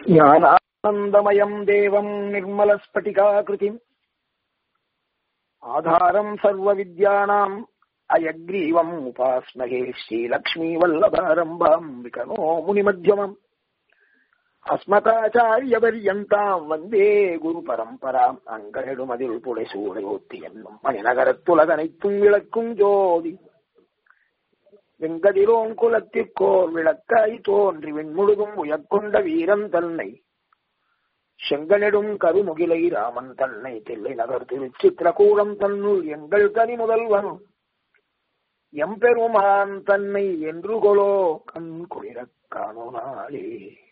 ज्ञानानन्दमयम् देवम् निर्मलस्फटिकाकृतिम् आधारम् सर्वविद्यानाम् अयग्रीवम् उपास्महे श्रीलक्ष्मीवल्लभारम्भाम् विकनो मुनिमध्यमम् அஸ்மதாச்சாரியபரியந்தாம் வந்தே குரு பரம்பராம் அங்கனிடுமதில் புடைசூடையோத்தி என்னும் மணிநகரத்துலகனைத்தும் விளக்கும் ஜோதி வெங்கதிரோன் குலத்திற்கோர் விளக்காய் தோன்றி விண்முழுதும் உயர்கொண்ட வீரன் தன்னை செங்கனிடும் கருமுகிலை ராமன் தன்னை தில்லை நகர் திருச்சித்திரகூடம் தன்னுள் எங்கள் கனி முதல்வன் எம்பெருமான் தன்னை என்று கொலோ கண் குளிரக் காணோ நாளே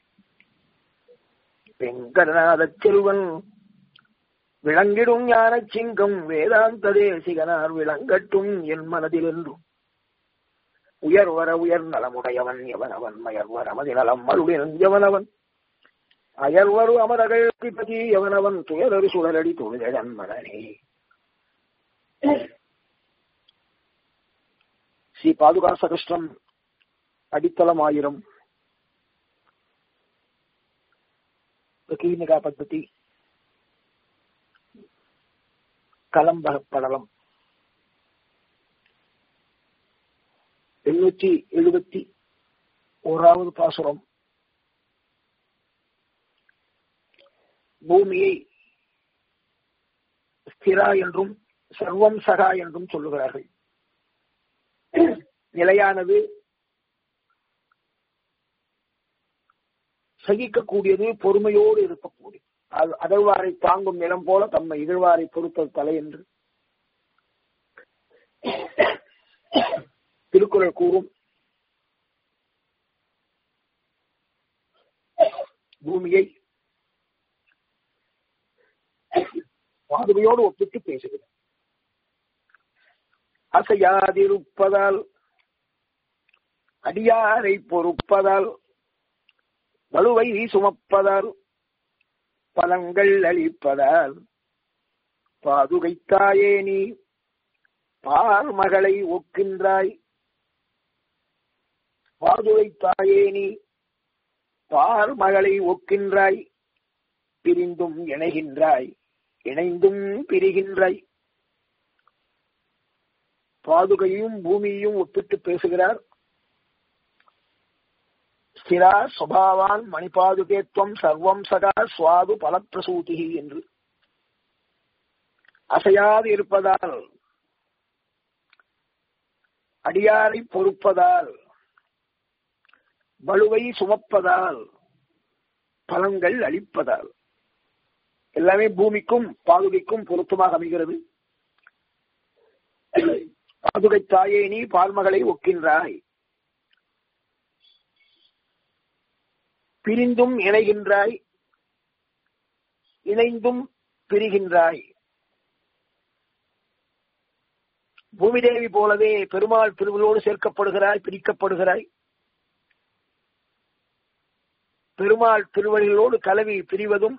வெங்கடநாத செல்வன் விளங்கிடும் ஞான சிங்கம் வேதாந்த தேசிகனார் விளங்கட்டும் என் மனதில் என்றும் உயர்வர உயர் நலமுடையவன் எவனவன் மயர்வர மதி நலம் மருடன் எவனவன் அயர்வரு அமரகழ்பதி எவனவன் துயரரு சுழலடி தொழிலன் மகனே ஸ்ரீ பாதுகாச கிருஷ்ணன் அடித்தளம் ஆயிரம் கீழ்நிகா பద్ధதி கலம்பக படலம் எண்ணூற்றி எழுபத்தி ஓராவது பாசுரம் பூமியை ஸ்திரா என்றும் சர்வம் சகா என்றும் சொல்லுகிறார்கள் நிலையானது சகிக்கக்கூடியது பொறுமையோடு இருக்கக்கூடியது அகழ்வாரை தாங்கும் நிலம் போல தம்மை இகழ்வாரை பொறுத்தது தலை என்று திருக்குறள் கூறும் பூமியை பாதுகையோடு ஒப்பிட்டு பேசுகிறது அசையாதிருப்பதால் அடியாரை பொறுப்பதால் வலுவை சுமப்பதால் பலங்கள் அளிப்பதால் பாதுகைத்தாயே நீ பார் மகளை ஒக்கின்றாய் பாதுகைத்தாயே நீ பார் மகளை ஒக்கின்றாய் பிரிந்தும் இணைகின்றாய் இணைந்தும் பிரிகின்றாய் பாதுகையும் பூமியையும் ஒப்பிட்டு பேசுகிறார் ஸ்திரா சுபாவான் மணிபாதுகேத்வம் சர்வம் சகா சுவாது பலப்பிரசூதி என்று அசையாது இருப்பதால் அடியாரை பொறுப்பதால் வலுவை சுமப்பதால் பலன்கள் அளிப்பதால் எல்லாமே பூமிக்கும் பாதுகைக்கும் பொருத்தமாக அமைகிறது பாதுகை தாயே நீ பால்மகளை ஒக்கின்றாய் பிரிந்தும் இணைகின்றாய் இணைந்தும் பிரிகின்றாய் பூமிதேவி போலவே பெருமாள் திருவிழோடு சேர்க்கப்படுகிறாய் பிரிக்கப்படுகிறாய் பெருமாள் திருவழிகளோடு கலவி பிரிவதும்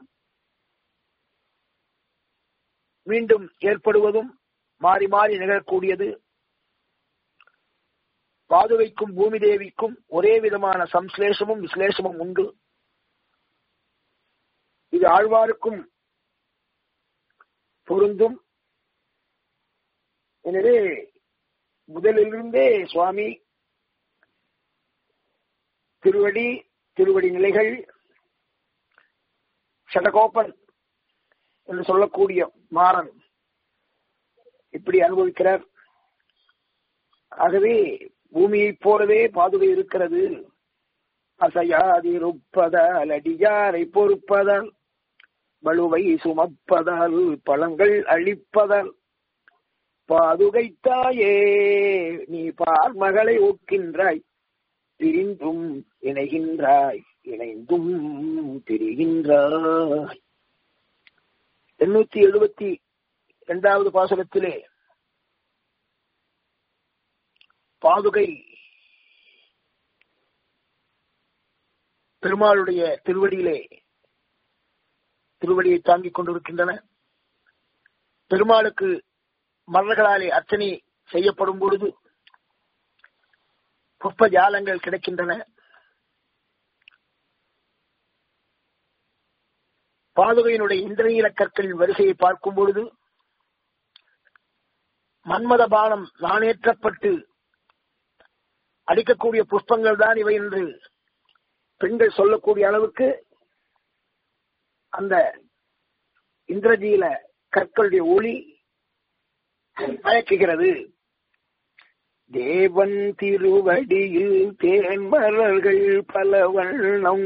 மீண்டும் ஏற்படுவதும் மாறி மாறி நிகழக்கூடியது பாதுகைக்கும் பூமி தேவிக்கும் ஒரே விதமான சம்ஸ்லேஷமும் விஸ்லேஷமும் உண்டு இது ஆழ்வாருக்கும் பொருந்தும் எனவே முதலிலிருந்தே சுவாமி திருவடி திருவடி நிலைகள் சடகோப்பன் என்று சொல்லக்கூடிய மாறன் இப்படி அனுபவிக்கிறார் ஆகவே பூமியைப் போலவே பாதுகை இருக்கிறது அசையாதிருப்பதால் அடியாரை பொறுப்பதால் வலுவை சுமப்பதால் பழங்கள் அழிப்பதால் பாதுகைத்தாயே நீ பார் மகளை ஒக்கின்றாய் பிரிந்தும் இணைகின்றாய் இணைந்தும் பிரிகின்றாய் எண்ணூத்தி எழுபத்தி இரண்டாவது பாசனத்திலே பாதுகை பெருமாளுடைய திருவடியிலே திருவடியை தாங்கிக் கொண்டிருக்கின்றன பெருமாளுக்கு மலர்களாலே அர்ச்சனை செய்யப்படும் பொழுது புஷ்ப ஜாலங்கள் கிடைக்கின்றன பாதுகையினுடைய இந்திரநீல கற்களின் வரிசையை பார்க்கும் பொழுது மன்மத பானம் நானேற்றப்பட்டு அடிக்கக்கூடிய புஷ்பங்கள் தான் இவை என்று பெண்கள் சொல்லக்கூடிய அளவுக்கு அந்த இந்திரஜீல கற்களுடைய ஒளி மயக்குகிறது தேவன் திருவடியில் தேன்மலர்கள் பல வண்ணம்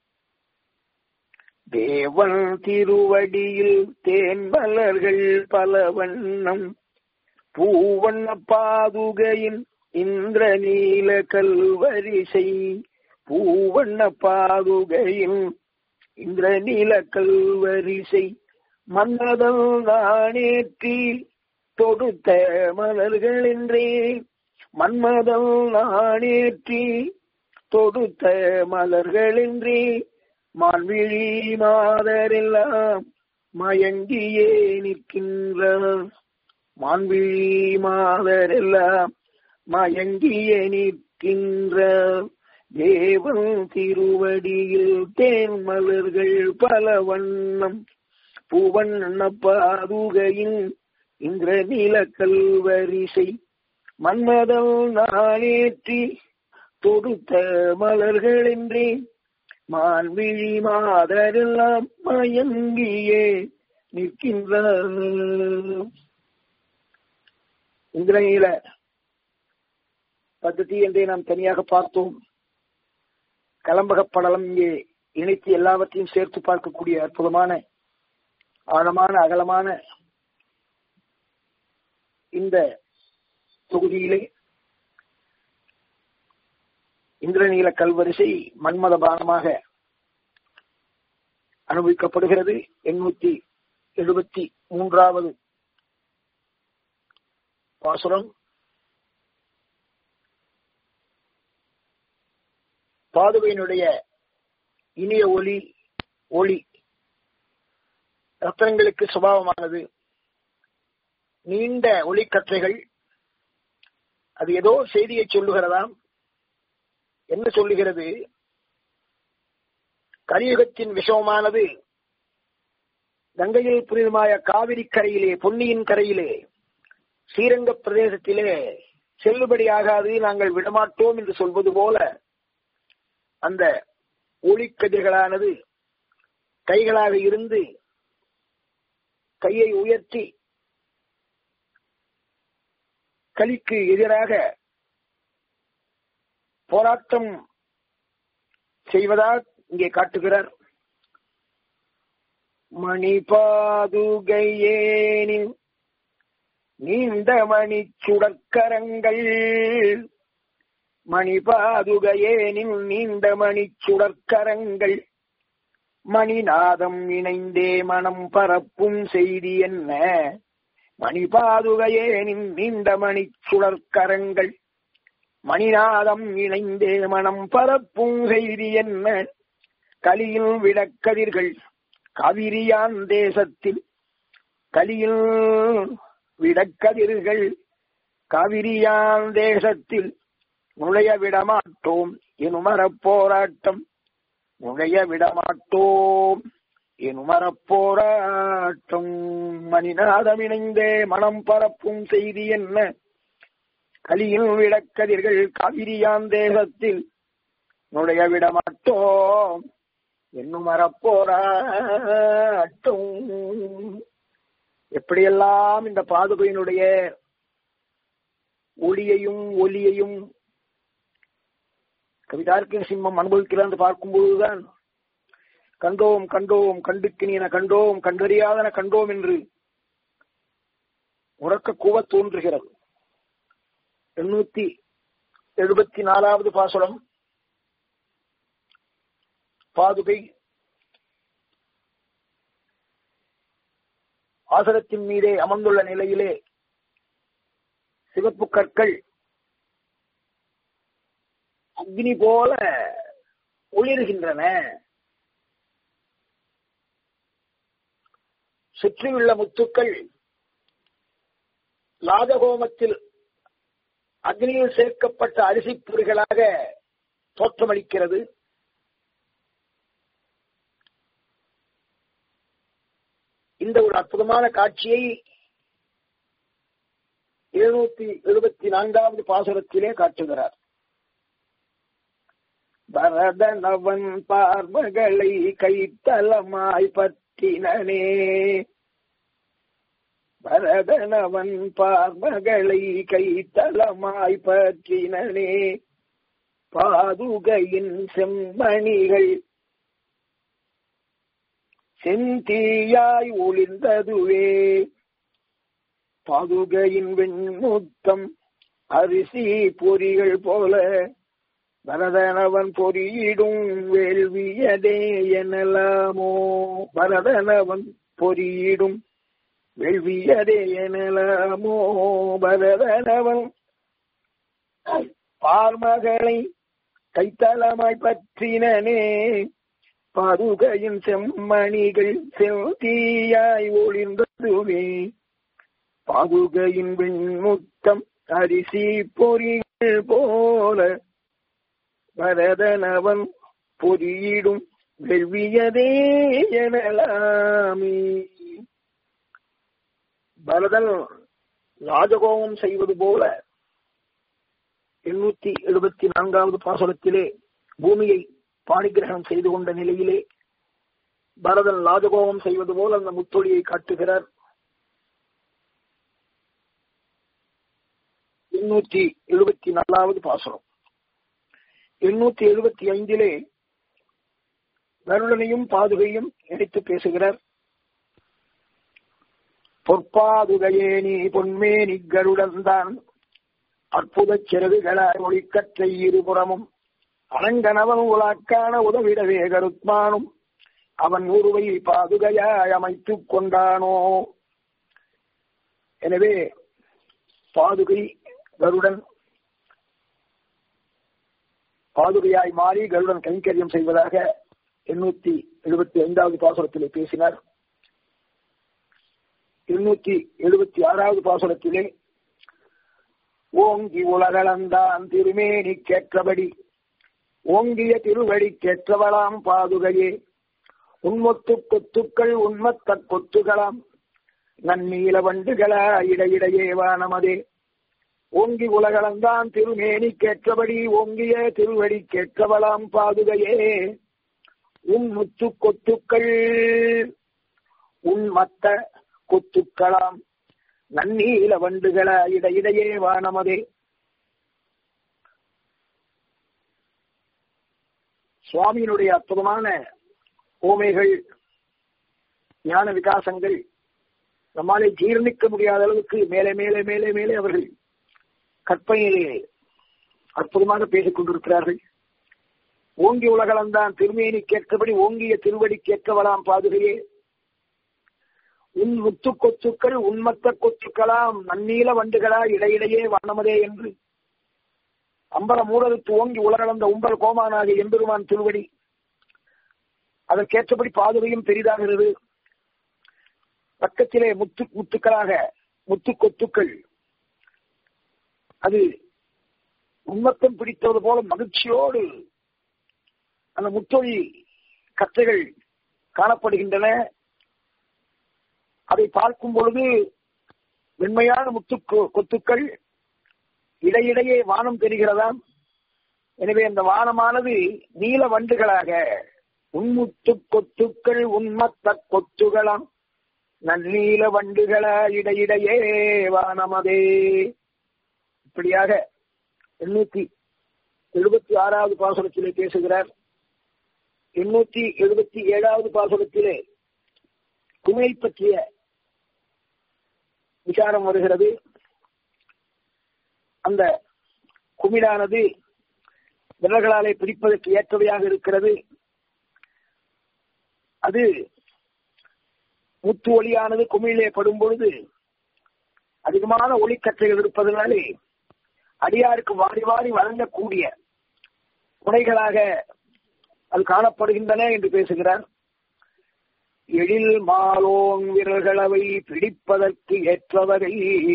தேவன் திருவடியில் தேன்மலர்கள் பல வண்ணம் பூவண்ண பாதுகையின் இந்திர நீல கல்வரிசை பூவண்ண பாதுகையின் இந்திர நீல கல்வரிசை மன்னதல் நானேற்றி தொடுத்த மலர்கள் என்றே மன்மதல் நானேற்றி தொடுத்த மலர்கள் என்றே மான்விழி மாதரெல்லாம் மயங்கியே நிற்கின்றார் மான்விழி மாதரெல்லாம் மயங்கியே நிற்கின்ற தேவன் திருவடியில் தேன் மலர்கள் பல வண்ணம் பூவண்ண பாதுகையின் இந்திர நீல கல்வரிசை மன்மதல் நாளேற்றி தொடுத்த மலர்கள் என்றே மான்விழி மாதரெல்லாம் மயங்கியே நிற்கின்ற இந்திரநீல பద్ధதி என்றே நாம் தனியாக பார்த்தோம் கலம்பக படலம் இங்கே இணைத்து எல்லாவற்றையும் சேர்த்து பார்க்கக்கூடிய அற்புதமான ஆழமான அகலமான இந்த தொகுதியிலே இந்திரநீல கல்வரிசை மன்மத பானமாக அனுபவிக்கப்படுகிறது எண்ணூத்தி எழுபத்தி மூன்றாவது பாசுரம் பாதுகையினுடைய இனிய ஒளி ஒளி ரத்தனங்களுக்கு சுபாவமானது நீண்ட ஒளிக்கற்றைகள் அது ஏதோ செய்தியை சொல்லுகிறதாம் என்ன சொல்லுகிறது கலியுகத்தின் விஷமமானது கங்கையில் புனிதமாய காவிரி கரையிலே பொன்னியின் கரையிலே ஸ்ரீரங்க பிரதேசத்திலே செல்லுபடியாகாது நாங்கள் விடமாட்டோம் என்று சொல்வது போல அந்த ஒளிக்கதிர்களானது கைகளாக இருந்து கையை உயர்த்தி கலிக்கு எதிராக போராட்டம் செய்வதாக இங்கே காட்டுகிறார் மணிபாதுகையேனின் நீண்ட மணி சுடற்கரங்கள் மணிபாதுகையேனின் நீண்ட மணி சுடற்கரங்கள் மணிநாதம் இணைந்தே மனம் பரப்பும் செய்தி என்ன மணிபாதுகையேனின் நீண்ட மணி சுடற்கரங்கள் மணிநாதம் இணைந்தே மனம் பரப்பும் செய்தி என்ன கலியில் விடக்கதிர்கள் கவிரியான் தேசத்தில் கலியில் விடக்கதிர்கள் கவிரியான் தேசத்தில் நுழைய விடமாட்டோம் எனுமரப் போராட்டம் நுழைய விடமாட்டோம் எனுமரப் போராட்டம் மணிநாதம் இணைந்தே மனம் பரப்பும் செய்தி என்ன கலியில் விடக்கதிர்கள் காவிரியான் தேசத்தில் நுழைய விடமாட்டோம் என்னும் மரப்போராட்டும் எப்படியெல்லாம் இந்த பாதுகையினுடைய ஒளியையும் ஒலியையும் கவிதார்க்கிய சிம்மம் அனுபவிக்கிறார் என்று பார்க்கும்போதுதான் கண்டோம் கண்டோம் கண்டுக்கினியன கண்டோம் கண்டறியாதன கண்டோம் என்று உறக்க கூவ தோன்றுகிறது எண்ணூத்தி எழுபத்தி நாலாவது பாசுரம் பாதுகை ஆசனத்தின் மீதே அமர்ந்துள்ள நிலையிலே சிவப்பு கற்கள் அக்னி போல ஒளிர்கின்றன சுற்றியுள்ள முத்துக்கள் லாஜகோமத்தில் அக்னியில் சேர்க்கப்பட்ட அரிசி பொறிகளாக தோற்றமளிக்கிறது இந்த ஒரு அற்புதமான காட்சியை எழுநூத்தி எழுபத்தி நான்காவது பாசுரத்திலே காட்டுகிறார் பரதனவன் பார்வகளை கைத்தலமாய் பற்றினனே பரதனவன் பார்வகளை கைத்தலமாய் பற்றினனே பாதுகையின் செம்மணிகள் செந்தீயாய் ஒளிர்ந்ததுவே பாதுகையின் வெண்முத்தம் அரிசி பொறிகள் போல பரதனவன் பொறியிடும் வேள்வியதே எனலாமோ பரதனவன் பொறியிடும் வேள்வியதே எனலாமோ பரதனவன் பார்மகளை கைத்தலமாய் பற்றினனே பாதுகையின் செம்மணிகள் செல்தீயாய் ஒளிர்ந்ததுவே பாதுகையின் வெண்முத்தம் அரிசி பொறிகள் போல பரதனவன் பொறியிடும் வெள்வியதே எனலாமே பரதன் ராஜகோபம் செய்வது போல எண்ணூத்தி எழுபத்தி நான்காவது பாசனத்திலே பூமியை பாணிகிரகணம் செய்து கொண்ட நிலையிலே பரதன் ராஜகோபம் செய்வது போல அந்த முத்தொழியை காட்டுகிறார் எண்ணூத்தி எழுபத்தி நாலாவது பாசனம் எண்ணூத்தி எழுபத்தி ஐந்திலே கருடனையும் பாதுகையும் இணைத்து பேசுகிறார் பொற்பாதுகையே நீ பொன்மேனி கருடன்தான் அற்புத சிறகுகளாய் ஒளிக்கற்றை இருபுறமும் அனங்கனவன் உலாக்கான உதவிடவே கருத்மானும் அவன் உருவை பாதுகையாய் அமைத்துக் கொண்டானோ எனவே பாதுகை கருடன் பாதுகையாய் மாறி கருடன் கைங்கரியம் செய்வதாக எண்ணூத்தி எழுபத்தி ஐந்தாவது பாசுரத்திலே பேசினார் எண்ணூத்தி எழுபத்தி ஆறாவது பாசுரத்திலே ஓங்கி உலகளந்தான் திருமேனி கேற்றபடி ஓங்கிய திருவடி கேற்றவளாம் பாதுகையே உன்மொத்து கொத்துக்கள் உண்மத்த கொத்துகளாம் நன்னீல வண்டுகளா இடையிடையே வானமதே ஓங்கி உலகளந்தான் திருமேனி கேற்றபடி ஓங்கிய திருவடி கேற்றவளாம் பாதுகையே உன் முத்து கொத்துக்கள் உன் மத்த கொத்துக்களாம் நன்னீல வண்டுகளா இடையிடையே வானமதே சுவாமியினுடைய அற்புதமான ஓமைகள் ஞான விகாசங்கள் நம்மாலே ஜீர்ணிக்க முடியாத அளவுக்கு மேலே மேலே மேலே மேலே அவர்கள் கற்பனையிலே அற்புதமாக பேசிக் கொண்டிருக்கிறார்கள் ஓங்கி உலகளந்தான் திருமேனி கேட்கபடி ஓங்கிய திருவடி கேட்கவலாம் பாதுகையே உன் முத்து கொத்துக்கள் உன்மத்த கொத்துக்களாம் நன்னீல வண்டுகளா இடையிடையே வானமதே என்று அம்பல மூடலுக்கு ஓங்கி உலகளந்த உம்பல் கோமானாகிய எம்பெருமான் திருவடி அதற்கேற்றபடி பாதுகையும் பெரிதாகிறது பக்கத்திலே முத்து முத்துக்களாக முத்து கொத்துக்கள் அது உண்மத்தம் பிடித்தது போல மகிழ்ச்சியோடு அந்த முத்தொழி கத்தைகள் காணப்படுகின்றன அதை பார்க்கும் பொழுது வெண்மையான முத்து கொத்துக்கள் இடையிடையே வானம் தெரிகிறதாம் எனவே அந்த வானமானது நீல வண்டுகளாக உன்முத்து கொத்துக்கள் உன்மத்த கொத்துகளாம் நன்னீல வண்டுகளா இடையிடையே வானமதே இப்படியாக எண்ணூத்தி எழுபத்தி ஆறாவது பாசுரத்திலே பேசுகிறார் எண்ணூத்தி எழுபத்தி ஏழாவது பாசுரத்திலே குமிழை பற்றிய விசாரம் வருகிறது அந்த குமிழானது விரல்களாலே பிடிப்பதற்கு ஏற்றவையாக இருக்கிறது அது முத்து ஒளியானது குமிழிலே படும் பொழுது அதிகமான ஒளிக்கற்றைகள் இருப்பதனாலே அடியாருக்கு வாரி வாரி வழங்கக்கூடிய முனைகளாக அது காணப்படுகின்றன என்று பேசுகிறார் எழில் மாலோன் விரல்களவை பிடிப்பதற்கு ஏற்றவகை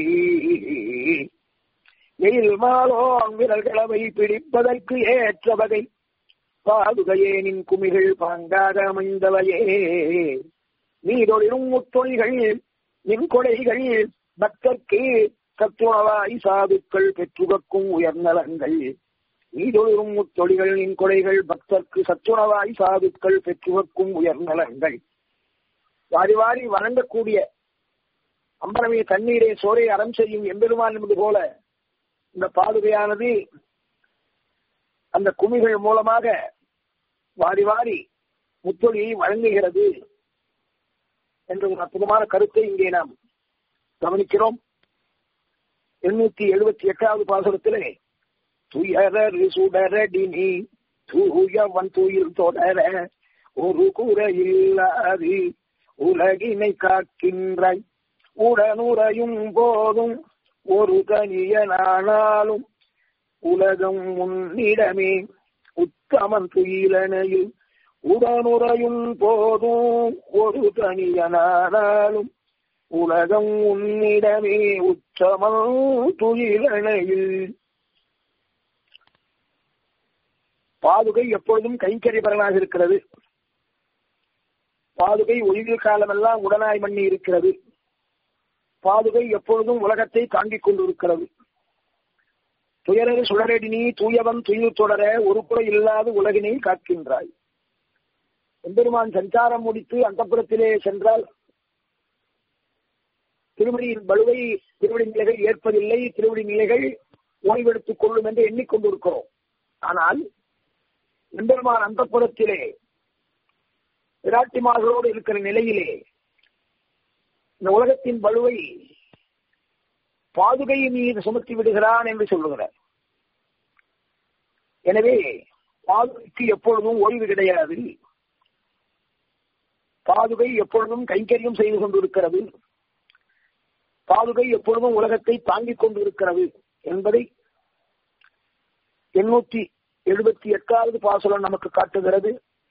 எழில் மாலோன் விரல்களவை பிடிப்பதற்கு ஏற்ற வகை பாதுகையே நின் குமிகள் பாங்காக அமைந்தவையே நீரொளிரும் முத்தொழிகள் நின் கொலைகள் பக்தர்க்கு சத்துணவாய் சாதுக்கள் பெற்றுகக்கும் உயர்நலங்கள் நீதொழும் முத்தொழிகள் நின் கொலைகள் பக்தர்க்கு சத்துணவாய் சாதுக்கள் பெற்றுகக்கும் உயர்நலங்கள் வாரி வாரி வணங்கக்கூடிய அம்பரமே தண்ணீரே சோரை அறம் செய்யும் எம்பெருமான் என்பது போல இந்த பாதுகையானது அந்த குமிகள் மூலமாக வாரி வாரி முத்தொழியை வழங்குகிறது என்ற ஒரு அற்புதமான கருத்தை இங்கே நாம் கவனிக்கிறோம் எண்ணூத்தி எழுபத்தி எட்டாவது பாசுரத்திலே துயரர் சுடரடினி தூயவன் துயில் தொடர ஒரு குறை இல்லாது உலகினை காக்கின்றாய் உடனுறையும் போதும் ஒரு கனியனானாலும் உலகம் முன்னிடமே உத்தமன் துயிலனையில் உடனுறையும் போதும் ஒரு தனியனானாலும் உலகம் உன்னிடமே உச்சமல் துயிலனையில் பாதுகை எப்பொழுதும் கைங்கரிபரனாக இருக்கிறது பாதுகை ஒய்வு காலமெல்லாம் உடனாய் மண்ணி இருக்கிறது பாதுகை எப்பொழுதும் உலகத்தை தாங்கிக் கொண்டிருக்கிறது துயரது சுடரடினி தூயவன் துயில் தொடர ஒரு குறை இல்லாத உலகினை காக்கின்றாய் எம்பெருமான் சஞ்சாரம் முடித்து அந்தப்புறத்திலே சென்றால் திருவடியின் வலுவை திருவடி நிலைகள் ஏற்பதில்லை திருவடி நிலைகள் ஓய்வெடுத்துக் கொள்ளும் என்று எண்ணிக்கொண்டிருக்கிறோம் ஆனால் எம்பெருமான் அந்தப்புறத்திலே விராட்டிமார்களோடு இருக்கிற நிலையிலே இந்த உலகத்தின் வலுவை பாதுகையின் மீது சுமத்தி விடுகிறான் என்று சொல்லுகிறார் எனவே பாதுகைக்கு எப்பொழுதும் ஓய்வு கிடையாது பாதுகை எப்பொழுதும் கைங்கரியம் செய்து கொண்டிருக்கிறது பாதுகை எப்பொழுதும் உலகத்தை தாங்கிக் கொண்டிருக்கிறது என்பதை எண்ணூத்தி எழுபத்தி எட்டாவது பாசுரம் நமக்கு காட்டுகிறது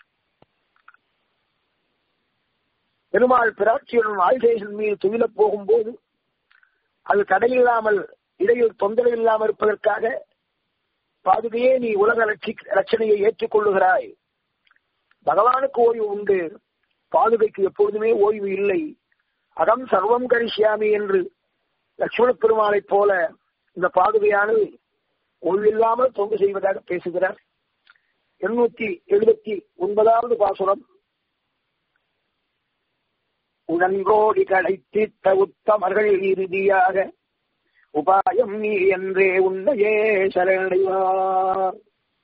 பெருமாள் பிராட்சியுடன் ஆயுதேசன் மீது துவிலப் போகும்போது அது தடையில்லாமல் இடையில் தொந்தரவு இல்லாமல் இருப்பதற்காக பாதுகையே நீ உலக ரட்சணையை ஏற்றுக்கொள்ளுகிறாய் பகவானுக்கு ஓய்வு உண்டு பாதுகைக்கு எப்பொழுதுமே ஓய்வு இல்லை அகம் சர்வம் கரிசியாமி என்று லட்சுமண பெருமாளைப் போல இந்த பாதுகையானது ஓய்வில்லாமல் தொண்டு செய்வதாக பேசுகிறார் எண்ணூத்தி எழுபத்தி ஒன்பதாவது பாசுரம் உடன்கோடி களைத்திட்ட உத்தமர்கள் இறுதியாக உபாயம் நீ என்றே உன்னையே சரணைவார்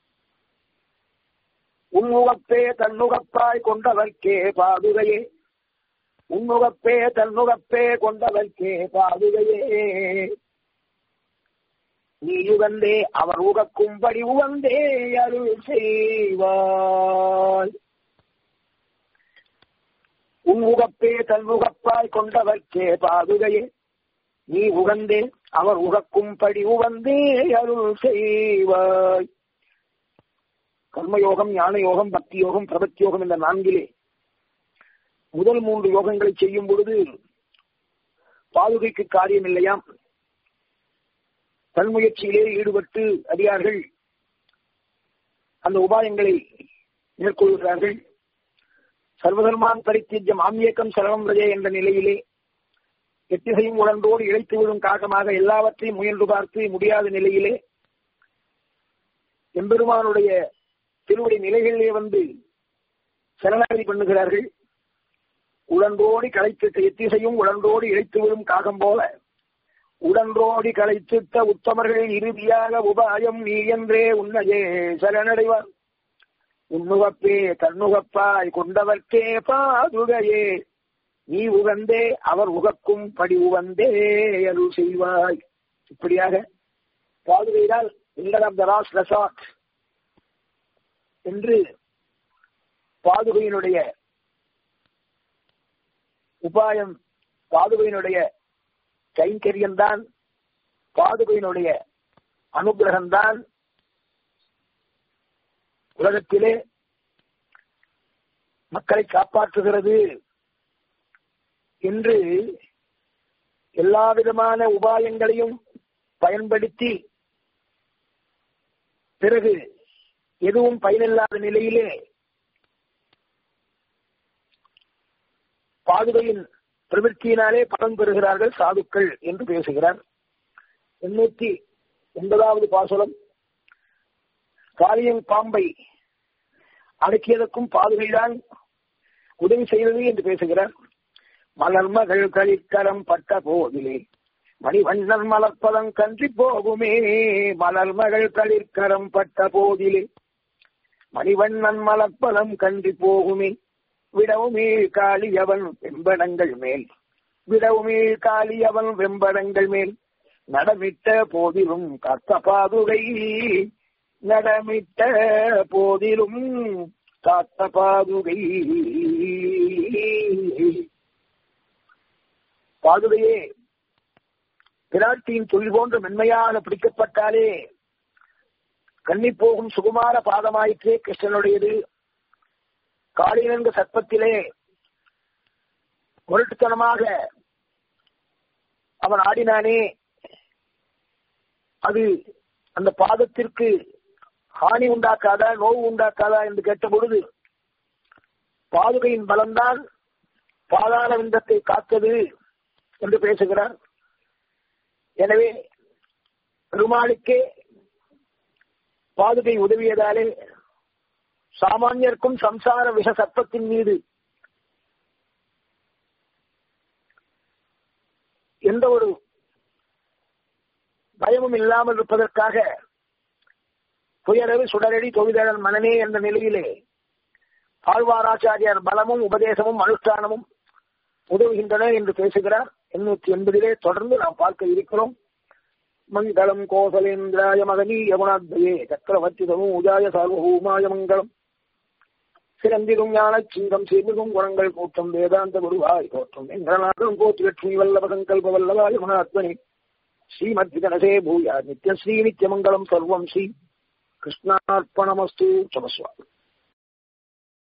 உன்முகப்பே தன்னுகப்பாய் கொண்டவர்க்கே பாதுகையே உன்முகப்பே தன்னுகப்பே கொண்டவர்க்கே பாதுகையே நீ உகந்தே அவர் உகக்கும்படி உகந்தே அருள் செய்வாய் உன்முகப்பே தன்முகப்பாய் கொண்டவர்க்கே பாதுகையே நீ உகந்தே அவர் உகக்கும்படி உகந்தே அருள் செய்வாய் கர்மயோகம் ஞான யோகம் பக்தி யோகம் பிரபத்தி யோகம் இந்த நான்கிலே முதல் மூன்று யோகங்களை செய்யும் பொழுது பாதுகைக்கு காரியம் இல்லையாம் தன்முயற்சியிலே ஈடுபட்டு அடியார்கள் அந்த உபாயங்களை மேற்கொள்கிறார்கள் சர்வதர்மான் பரித்தியம் ஆமியக்கம் சரணம் ரஜே என்ற நிலையிலே எத்திசையும் உடன்றோடு இழைத்து விடும் காரணமாக எல்லாவற்றையும் முயன்று பார்த்து முடியாத நிலையிலே எம்பெருமானுடைய திருவடி நிலைகளிலே வந்து சரணாகதி பண்ணுகிறார்கள் உடன்றோடி களைத்திட்ட எத்திசையும் உடன்றோடி இழைத்து விடும் காகம் போல உடன்றோடி களைத்திட்ட உத்தமர்கள் இறுதியாக உபாயம் நீ என்றே உன்னையே சரணடைவார் உன்னுகப்பே தன்னுகப்பாய் கொண்டவர்க்கே பாதுகையே நீ உகந்தே அவர் உகக்கும் படி உகந்தே அருள் செய்வாய் இப்படியாக பாதுகைதான் இல்லர் ஆஃப் த லாஸ்ட் ரெசார்ட் என்று பாதுகையினுடைய உபாயம் பாதுகையினுடைய கைங்கரியம்தான் பாதுகையினுடைய அனுகிரகம்தான் உலகத்திலே மக்களை காப்பாற்றுகிறது என்று எல்லா விதமான உபாயங்களையும் பயன்படுத்தி பிறகு எதுவும் பயனில்லாத நிலையிலே பாதுகையின் பிரவிற்த்தியினாலே பலன் பெறுகிறார்கள் சாதுக்கள் என்று பேசுகிறார் எண்ணூத்தி எண்பதாவது பாசுரம் காளியன் பாம்பை அடக்கியதற்கும் பாதுகைதான் உதவி செய்தது என்று பேசுகிறார் மலர் மகள் கழிக்கரம் பட்ட போதிலே மணிவண்ணன் மலர்ப்பதம் கன்றி போகுமே மலர் மகள் களிர்கரம் பட்ட போதிலே மணிவண்ணன் மலர்ப்பதம் கன்றி போகுமே விடவுமே காளியவன் வெம்படங்கள் மேல் விடவுமே காளியவன் வெம்படங்கள் மேல் நடமிட்ட போதிலும் கத்த பாதுகை நடமிட்ட போதிலும் காத்த பாதுகை பாதுகையே பிராட்டியின் தொழில் போன்ற மென்மையாக பிடிக்கப்பட்டாலே கண்ணி போகும் சுகுமார பாதமாயிற்றே கிருஷ்ணனுடையது காளியனங்க சர்ப்பத்திலே முரட்டுத்தனமாக அவன் ஆடினானே அது அந்த பாதத்திற்கு ஹானி உண்டாக்காதா நோவு உண்டாக்காதா என்று கேட்ட பொழுது பாதுகையின் பலம்தான் பாதாள விந்தத்தை காத்தது என்று பேசுகிறார் எனவே பெருமாளுக்கே பாதுகை உதவியதாலே சாமானியருக்கும் சம்சார விஷ சர்ப்பத்தின் மீது எந்த ஒரு பயமும் இல்லாமல் இருப்பதற்காக புயலறு சுடரடி தொழிலன் மனநே என்ற நிலையிலே ஆழ்வாராச்சாரியார் பலமும் உபதேசமும் அனுஷ்டானமும் உதவுகின்றன என்று பேசுகிறார் எண்ணூத்தி எண்பதிலே தொடர்ந்து நாம் பார்க்க இருக்கிறோம் மங்களம் கோசலேந்திராய மகனி யமுனாத்யே சக்கரவர்த்தி தனூஜாய சார்வபூமாய மங்களம் சிறந்திரும் ஞான சிங்கம் சீர்மிகும் குணங்கள் கூட்டம் வேதாந்த குருவாய் தோற்றம் எங்கநாடும் போற்றி லட்சுமி வல்லப சங்கல்ப வல்லவாய மகாத்மனி ஸ்ரீமத் கணசே பூயா நித்யஸ்ரீ நித்யமங்கலம் சர்வம் ஸ்ரீ கிருஷ்ணார்ப்பணமஸ்து சமஸ்வாமி